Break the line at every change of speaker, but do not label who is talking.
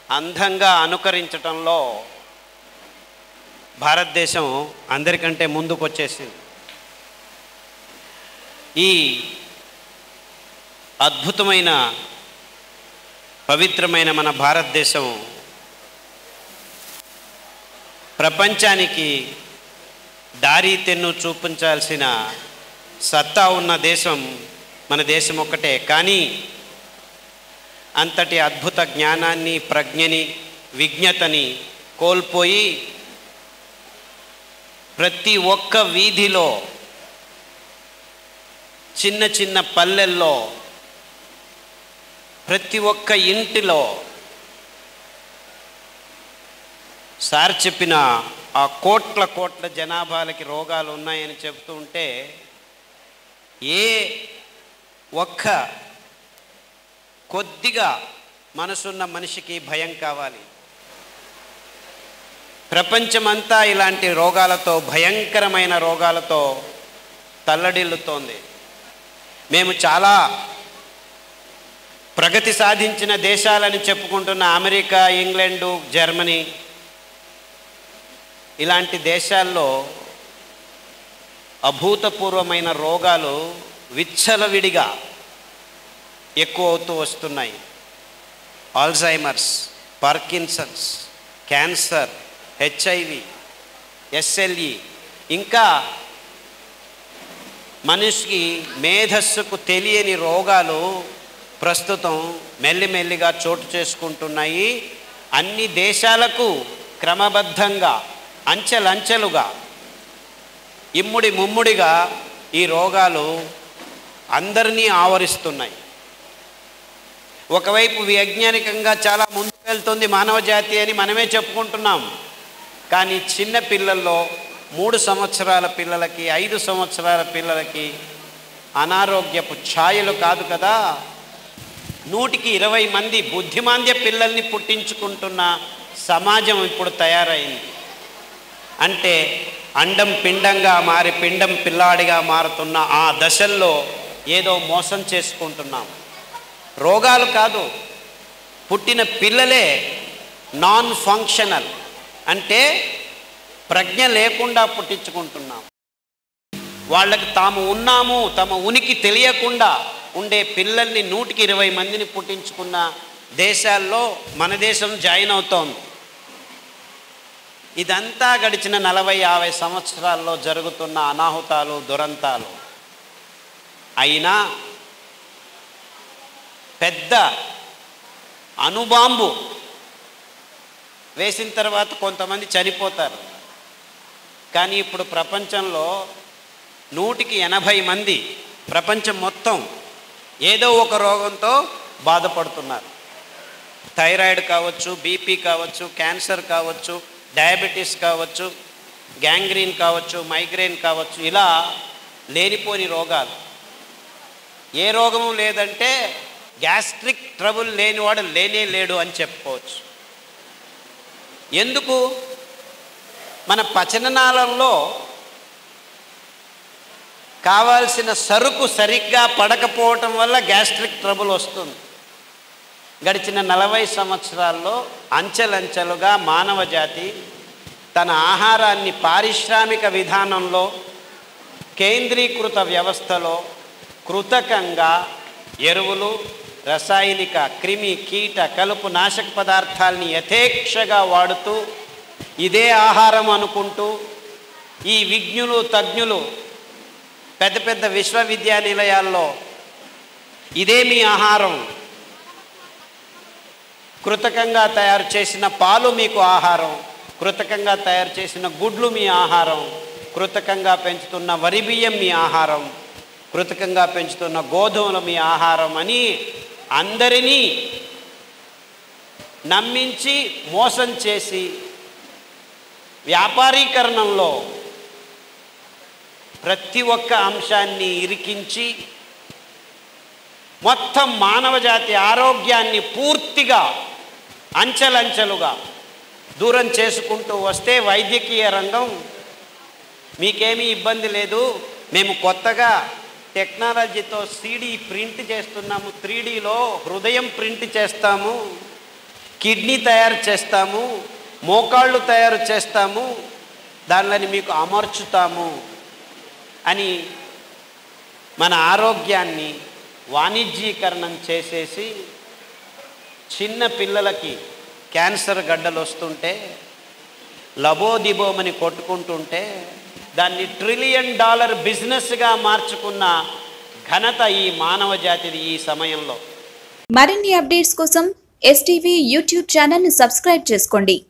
అందంగా అనుకరించటంలో భారతదేశం అందరికంటే ముందుకు వచ్చేసింది ఈ అద్భుతమైన పవిత్రమైన మన భారతదేశం ప్రపంచానికి దారి తెన్ను చూపించాల్సిన సత్తా ఉన్న దేశం మన దేశం ఒక్కటే కానీ అంతటి అద్భుత జ్ఞానాన్ని ప్రజ్ఞని విజ్ఞతని కోల్పోయి ప్రతి ఒక్క వీధిలో చిన్న చిన్న పల్లెల్లో ప్రతి ఒక్క ఇంటిలో సార్ చెప్పిన ఆ కోట్ల కోట్ల జనాభాలకి రోగాలు ఉన్నాయని చెబుతూ ఉంటే ఏ ఒక్క కొద్దిగా మనసున్న మనిషికి భయం కావాలి ప్రపంచమంతా ఇలాంటి రోగాలతో భయంకరమైన రోగాలతో తల్లడిల్లుతోంది మేము చాలా ప్రగతి సాధించిన దేశాలని చెప్పుకుంటున్న అమెరికా ఇంగ్లాండు జర్మనీ ఇలాంటి దేశాల్లో అభూతపూర్వమైన రోగాలు విచ్చలవిడిగా ఎక్కువ అవుతూ వస్తున్నాయి Alzheimer's Parkinson's cancer HIV SLE ఇంకా మనిషికి మేధస్సుకు తెలియని రోగాలు ప్రస్తుతం మెల్లిమెల్లిగా చోటు చేసుకుంటున్నాయి అన్ని దేశాలకు క్రమబద్ధంగా అంచెలంచెలుగా ఇమ్ముడి ముమ్ముడిగా ఈ రోగాలు అందరినీ ఆవరిస్తున్నాయి ఒకవైపు వైజ్ఞానికంగా చాలా ముందుకు వెళ్తుంది మానవ జాతి అని మనమే చెప్పుకుంటున్నాం కానీ చిన్న పిల్లల్లో మూడు సంవత్సరాల పిల్లలకి ఐదు సంవత్సరాల పిల్లలకి అనారోగ్యపు ఛాయలు కాదు కదా నూటికి ఇరవై మంది బుద్ధిమాంద్య పిల్లల్ని పుట్టించుకుంటున్న సమాజం ఇప్పుడు తయారైంది అంటే అండం పిండంగా మారి పిండం పిల్లాడిగా మారుతున్న ఆ దశల్లో ఏదో మోసం చేసుకుంటున్నాం రోగాలు కాదు పుట్టిన పిల్లలే నాన్ ఫంక్షనల్ అంటే ప్రజ్ఞ లేకుండా పుట్టించుకుంటున్నాం వాళ్ళకి తాము ఉన్నాము తమ ఉనికి తెలియకుండా ఉండే పిల్లల్ని నూటికి ఇరవై మందిని పుట్టించుకున్న దేశాల్లో మన దేశం జాయిన్ అవుతోంది ఇదంతా గడిచిన నలభై యాభై సంవత్సరాల్లో జరుగుతున్న అనాహుతాలు దురంతాలు అయినా పెద్ద అణుబాంబు వేసిన తర్వాత కొంతమంది చనిపోతారు కానీ ఇప్పుడు ప్రపంచంలో నూటికి ఎనభై మంది ప్రపంచం మొత్తం ఏదో ఒక రోగంతో బాధపడుతున్నారు థైరాయిడ్ కావచ్చు బీపీ కావచ్చు క్యాన్సర్ కావచ్చు డయాబెటీస్ కావచ్చు గ్యాంగ్రీన్ కావచ్చు మైగ్రేన్ కావచ్చు ఇలా లేనిపోని రోగాలు ఏ రోగము లేదంటే గ్యాస్ట్రిక్ ట్రబుల్ లేనివాడు లేనే లేడు అని చెప్పుకోవచ్చు ఎందుకు మన పచననాళంలో కావాల్సిన సరుకు సరిగ్గా పడకపోవటం వల్ల గ్యాస్ట్రిక్ ట్రబుల్ వస్తుంది గడిచిన నలభై సంవత్సరాల్లో అంచెలంచెలుగా మానవ జాతి తన ఆహారాన్ని పారిశ్రామిక విధానంలో కేంద్రీకృత వ్యవస్థలో కృతకంగా ఎరువులు రసాయనిక క్రిమి కీట కలుపు నాశక పదార్థాలని యథేక్షగా వాడుతూ ఇదే ఆహారం అనుకుంటూ ఈ విజ్ఞులు తజ్ఞులు పెద్ద పెద్ద విశ్వవిద్యానిలయాల్లో ఇదే మీ ఆహారం కృతకంగా తయారు చేసిన పాలు మీకు ఆహారం కృతకంగా తయారు చేసిన గుడ్లు మీ ఆహారం కృతకంగా పెంచుతున్న వరి బియ్యం మీ ఆహారం కృతకంగా పెంచుతున్న గోధుమలు మీ ఆహారం అని అందరినీ నమ్మించి మోసం చేసి వ్యాపారీకరణంలో ప్రతి ఒక్క అంశాన్ని ఇరికించి మొత్తం మానవజాతి ఆరోగ్యాన్ని పూర్తిగా అంచెలంచెలుగా దూరం చేసుకుంటూ వస్తే వైద్యకీయ రంగం మీకేమీ ఇబ్బంది లేదు మేము కొత్తగా టెక్నాలజీతో సీడీ ప్రింట్ చేస్తున్నాము త్రీడీలో హృదయం ప్రింట్ చేస్తాము కిడ్నీ తయారు చేస్తాము మోకాళ్ళు తయారు చేస్తాము దానిని మీకు అమర్చుతాము అని మన ఆరోగ్యాన్ని వాణిజ్యీకరణం చేసేసి చిన్న పిల్లలకి క్యాన్సర్ గడ్డలు వస్తుంటే లబోదిబోమని కొట్టుకుంటుంటే దాన్ని ట్రిలియన్ డాలర్ బిజినెస్గా మార్చుకున్న ఘనత ఈ మానవ జాతిది ఈ సమయంలో
మరిన్ని అప్డేట్స్ కోసం ఎస్టీవీ యూట్యూబ్ ఛానల్ని సబ్స్క్రైబ్ చేసుకోండి